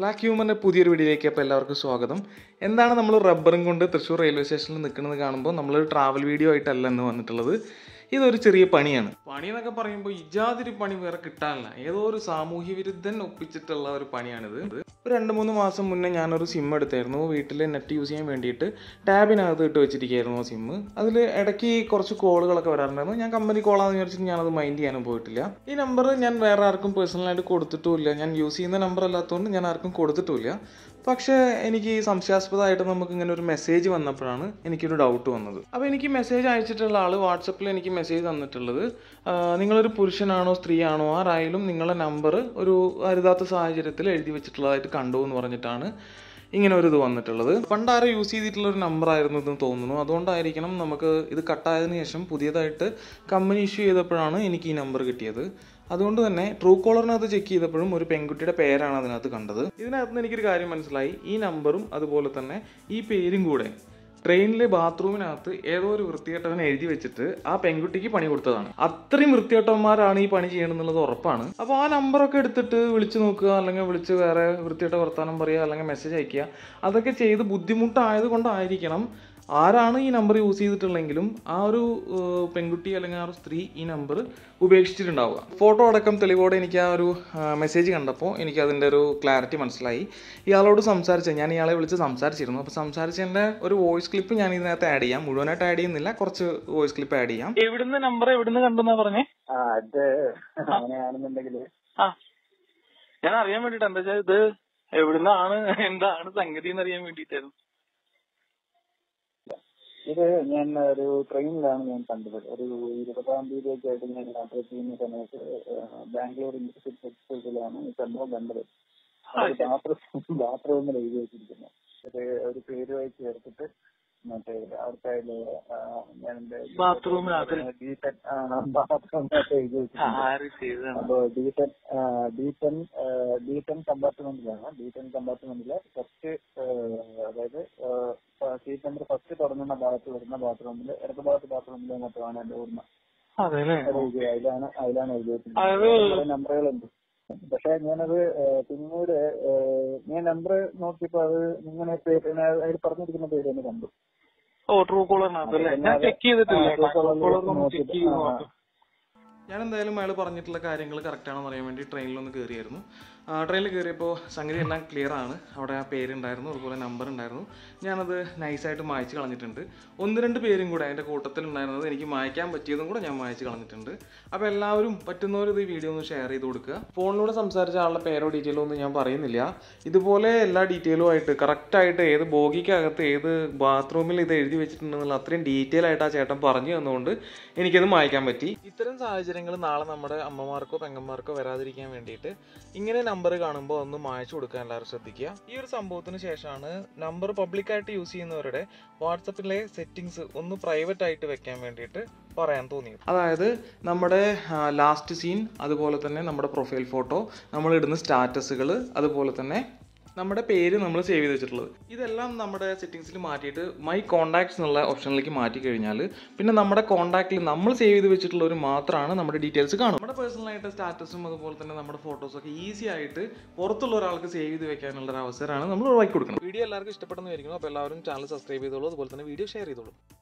Black ഹ്യൂമറിൻ്റെ പുതിയൊരു വീഡിയോയിലേക്ക് അപ്പോൾ എല്ലാവർക്കും സ്വാഗതം എന്താണ് നമ്മൾ റബ്ബറും കൊണ്ട് തൃശ്ശൂർ റെയിൽവേ സ്റ്റേഷനിൽ നിൽക്കുന്നത് കാണുമ്പോൾ നമ്മളൊരു ട്രാവൽ വീഡിയോ ആയിട്ടല്ല ഇന്ന് വന്നിട്ടുള്ളത് ഇതൊരു ചെറിയ പണിയാണ് പണി എന്നൊക്കെ പറയുമ്പോൾ ഇജാതിരി പണി വേറെ കിട്ടാനില്ല ഏതോ ഒരു സാമൂഹ്യ വിരുദ്ധൻ ഒപ്പിച്ചിട്ടുള്ള ഒരു പണിയാണിത് ഒരു രണ്ട് മൂന്ന് മാസം മുന്നേ ഞാനൊരു സിം എടുത്തായിരുന്നു വീട്ടിൽ നെറ്റ് യൂസ് ചെയ്യാൻ വേണ്ടിയിട്ട് ടാബിനകത്ത് ഇട്ട് വെച്ചിരിക്കുകയായിരുന്നു ആ സിം അതിൽ ഇടയ്ക്ക് കുറച്ച് കോളുകളൊക്കെ വരാറുണ്ടായിരുന്നു ഞാൻ കമ്പനി കോളാന്ന് വിചാരിച്ചിട്ട് ഞാനത് മൈൻഡ് ചെയ്യാനും പോയിട്ടില്ല ഈ നമ്പർ ഞാൻ വേറെ ആർക്കും പേഴ്സണലായിട്ട് കൊടുത്തിട്ടുമില്ല ഞാൻ യൂസ് ചെയ്യുന്ന നമ്പർ അല്ലാത്തതുകൊണ്ട് ഞാൻ ആർക്കും കൊടുത്തിട്ടുമില്ല പക്ഷേ എനിക്ക് ഈ സംശയാസ്പദമായിട്ട് നമുക്ക് ഇങ്ങനെ ഒരു മെസ്സേജ് വന്നപ്പോഴാണ് എനിക്കൊരു ഡൗട്ട് വന്നത് അപ്പോൾ എനിക്ക് മെസ്സേജ് അയച്ചിട്ടുള്ള ആൾ വാട്സപ്പിൽ എനിക്ക് മെസ്സേജ് തന്നിട്ടുള്ളത് ആ, നിങ്ങളൊരു പുരുഷനാണോ സ്ത്രീയാണോ ആരായാലും നിങ്ങളുടെ നമ്പർ ഒരു അരുതാത്ത സാഹചര്യത്തിൽ എഴുതി വെച്ചിട്ടുള്ളതായിട്ട് കണ്ടു എന്ന് പറഞ്ഞിട്ടാണ് ഇങ്ങനെ ഒരു ഇത് വന്നിട്ടുള്ളത് പണ്ട് ആരോ യൂസ് ചെയ്തിട്ടുള്ള ഒരു നമ്പർ ആയിരുന്നു ഇതെന്ന് തോന്നുന്നു അതുകൊണ്ടായിരിക്കണം നമുക്ക് ഇത് കട്ടായതിനു ശേഷം പുതിയതായിട്ട് കമ്പനി ഇഷ്യൂ ചെയ്തപ്പോഴാണ് എനിക്ക് ഈ നമ്പർ കിട്ടിയത് അതുകൊണ്ട് തന്നെ ട്രൂ കോളറിനകത്ത് ചെക്ക് ചെയ്തപ്പോഴും ഒരു പെൺകുട്ടിയുടെ പേരാണ് അതിനകത്ത് കണ്ടത് ഇതിനകത്ത് നിന്ന് എനിക്കൊരു കാര്യം മനസ്സിലായി ഈ നമ്പറും അതുപോലെ തന്നെ ഈ പേരും കൂടെ ട്രെയിനിലെ ബാത്റൂമിനകത്ത് ഏതോ ഒരു വൃത്തികെട്ടവൻ എഴുതി വെച്ചിട്ട് ആ പെൺകുട്ടിക്ക് പണി കൊടുത്തതാണ് അത്രയും വൃത്തികെട്ടന്മാരാണ് ഈ പണി ചെയ്യണമെന്നുള്ളത് ഉറപ്പാണ് അപ്പോൾ ആ നമ്പറൊക്കെ എടുത്തിട്ട് വിളിച്ചു നോക്കുക അല്ലെങ്കിൽ വിളിച്ച് വേറെ വൃത്തികെട്ട വർത്താനം പറയുക അല്ലെങ്കിൽ മെസ്സേജ് അയക്കുക അതൊക്കെ ചെയ്ത് ബുദ്ധിമുട്ടായത് കൊണ്ടായിരിക്കണം ആരാണ് ഈ നമ്പർ യൂസ് ചെയ്തിട്ടുള്ളെങ്കിലും ആ ഒരു ഏഹ്, പെൺകുട്ടി അല്ലെങ്കിൽ ആ ഒരു സ്ത്രീ ഈ നമ്പർ ഉപേക്ഷിച്ചിട്ടുണ്ടാവുക ഫോട്ടോ അടക്കം തെളിവോടെ എനിക്ക് ആ ഒരു മെസ്സേജ് കണ്ടപ്പോൾ എനിക്ക് അതിൻ്റെ ഒരു ക്ലാരിറ്റി മനസ്സിലായി ഇയാളോട് സംസാരിച്ച ഞാൻ ഇയാളെ വിളിച്ച് സംസാരിച്ചിരുന്നു അപ്പോൾ സംസാരിച്ചതിൻ്റെ ഒരു വോയിസ് ക്ലിപ്പ് ഞാൻ ഇതിനകത്ത് ആഡ് ചെയ്യാം മുഴുവനായിട്ട് ആഡ് ചെയ്യുന്നില്ല കുറച്ച് വോയിസ് ക്ലിപ്പ് ആഡ് ചെയ്യാം എവിടുന്ന് നമ്പർ എവിടുന്ന് കണ്ടെന്നാ പറഞ്ഞേ ആ അത് അങ്ങനെയാണെന്നുണ്ടെങ്കിൽ ആ ഞാൻ അറിയാൻ വേണ്ടിട്ട് എന്താ വെച്ചാൽ ഇത് എവിടുന്നാണ് എന്താണ് സംഗതി എന്ന് അറിയാൻ വേണ്ടിട്ടായിരുന്നു ഇത് ഞാൻ ഒരു ട്രെയിനിലാണ് ഞാൻ കണ്ടത് ഒരു ഇരുപതാം തീയതിയൊക്കെ ആയിട്ട് ഞാൻ യാത്ര ചെയ്യുന്ന സമയത്ത് ബാംഗ്ലൂർ ഇന്റർസിറ്റി എക്സ്പ്രസിലാണ് ഈ സംഭവം കണ്ടത് ബാത്റൂം ബാത്റൂമിൽ എഴുതി വെച്ചിരിക്കുന്നത് ഒരു ഒരു പേരുമായി ചേർത്തിട്ട് മറ്റേ അവിടുത്തെ അതില്, ആ, ഞാൻ എന്റെ ബാത്റൂമിനകത്ത് ഡീറ്റൻ ബാത്റൂമിനകത്ത് എഴുതി വെച്ചിട്ടുണ്ട് ആര് ചെയ്തതാണ് അപ്പോ ഡീറ്റൻ ഡീറ്റൻ ഡീറ്റൻ കമ്പാർട്ട്മെന്റിലാണ് ഡീറ്റൻ കമ്പാർട്ട്മെന്റിലെ ഫസ്റ്റ് അതായത് സീറ്റ് നമ്പർ ഫസ്റ്റ് തുടങ്ങുന്ന ഭാഗത്ത് വരുന്ന ബാത്റൂമിൽ ഇടത് ഭാഗത്ത് ബാത്റൂമിൽ മറ്റുമാണ് എന്റെ ഓർമ്മ അതെല്ലേ അത് എഴുതി അതിലാണ് അതിലാണ് എഴുതി അത് വെച്ചിരിക്കുന്നത് നമ്പറുകളുണ്ട് പക്ഷെ ഞാനത് ആ, പിന്നീട് ആ, ഞാൻ നമ്പർ നോക്കിയപ്പോ അത് ഇങ്ങനെ പേര് അതിൽ പറഞ്ഞിരിക്കുന്ന പേര് തന്നെ കണ്ടു ഓ ട്രൂ കോളറിനകത്ത് അല്ലേ ഞാൻ ചെക്ക് ചെയ്തിട്ടില്ല ആ, True caller ട്രൂ കോളർ ഒന്ന് ചെക്ക് ചെയ്ത് ആ, ആ. നോക്കാം ഞാൻ എന്തായാലും അയാൾ പറഞ്ഞിട്ടുള്ള കാര്യങ്ങൾ കറക്റ്റാണെന്ന് അറിയാൻ വേണ്ടി ട്രെയിനിലൊന്ന് കയറിയായിരുന്നു ട്രെയിനിൽ കയറിയപ്പോൾ സംഗതി എല്ലാം ക്ലിയർ ആണ് അവിടെ ആ പേരുണ്ടായിരുന്നു അതുപോലെ നമ്പർ ഉണ്ടായിരുന്നു ഞാനത് നൈസായിട്ട് മായ്ച്ച് കളഞ്ഞിട്ടുണ്ട് ഒന്ന് രണ്ട് പേരും കൂടെ അതിൻ്റെ കൂട്ടത്തിലുണ്ടായിരുന്നത് എനിക്ക് മായ്ക്കാൻ പറ്റിയതും കൂടെ ഞാൻ മായ്ച്ച് കളഞ്ഞിട്ടുണ്ട് അപ്പോൾ എല്ലാവരും പറ്റുന്നവർ ഇത് ഈ വീഡിയോ ഒന്ന് ഷെയർ ചെയ്ത് കൊടുക്കുക ഫോണിലൂടെ സംസാരിച്ച ആളുടെ പേരോ ഡീറ്റെയിലോ ഒന്നും ഞാൻ പറയുന്നില്ല ഇതുപോലെ എല്ലാ ഡീറ്റെയിലും ആയിട്ട് കറക്റ്റായിട്ട് ഏത് ബോഗിക്കകത്ത് ഏത് ബാത്റൂമിൽ ഇത് എഴുതി വെച്ചിട്ടുണ്ടെന്നുള്ള അത്രയും ഡീറ്റെയിൽ ആയിട്ട് ആ ചേട്ടൻ പറഞ്ഞു തന്നുകൊണ്ട് എനിക്കത് മായ്ക്കാൻ പറ്റി ഇത്തരം സാഹചര്യങ്ങൾ നാളെ നമ്മുടെ അമ്മമാർക്കോ പെങ്ങന്മാർക്കോ വരാതിരിക്കാൻ വേണ്ടിയിട്ട് ഇങ്ങനെ നമ്പർ കാണുമ്പോൾ ഒന്ന് മായ്ച്ചു കൊടുക്കാൻ എല്ലാവരും ശ്രദ്ധിക്കുക ഈ ഒരു സംഭവത്തിന് ശേഷമാണ് നമ്പർ പബ്ലിക്കായിട്ട് യൂസ് ചെയ്യുന്നവരുടെ വാട്സപ്പിലെ സെറ്റിങ്സ് ഒന്ന് പ്രൈവറ്റ് ആയിട്ട് വെക്കാൻ വേണ്ടിയിട്ട് പറയാൻ തോന്നിയത് അതായത് നമ്മുടെ ലാസ്റ്റ് സീൻ അതുപോലെ തന്നെ നമ്മുടെ പ്രൊഫൈൽ ഫോട്ടോ നമ്മൾ ഇടുന്ന സ്റ്റാറ്റസുകൾ അതുപോലെ തന്നെ നമ്മുടെ പേര് നമ്മൾ സേവ് ചെയ്ത് വെച്ചിട്ടുള്ളത് ഇതെല്ലാം നമ്മുടെ സെറ്റിങ്സിൽ മാറ്റിയിട്ട് മൈ കോൺടാക്ട്സ് എന്നുള്ള ഓപ്ഷനിലേക്ക് മാറ്റി കഴിഞ്ഞാൽ പിന്നെ നമ്മുടെ കോൺടാക്റ്റിൽ നമ്മൾ സേവ് ചെയ്ത് വെച്ചിട്ടുള്ളവർ മാത്രമാണ് നമ്മുടെ ഡീറ്റെയിൽസ് കാണും നമ്മുടെ പേഴ്സണലായിട്ട് സ്റ്റാറ്റസും അതുപോലെ തന്നെ നമ്മുടെ ഫോട്ടോസും ഒക്കെ ഈസി ആയിട്ട് പുറത്തുള്ള ഒരാൾക്ക് സേവ് ചെയ്ത് വെക്കാനുള്ള ഒരു അവസരമാണ് നമ്മൾ ഒഴിവാക്കി കൊടുക്കുന്നത് വീഡിയോ എല്ലാവർക്കും ഇഷ്ടപ്പെടുന്നതായിരിക്കും അപ്പോൾ എല്ലാവരും ചാനൽ സബ്സ്ക്രൈബ് ചെയ്തോളൂ അതുപോലെ തന്നെ വീഡിയോ ഷെയർ ചെയ്തോളൂ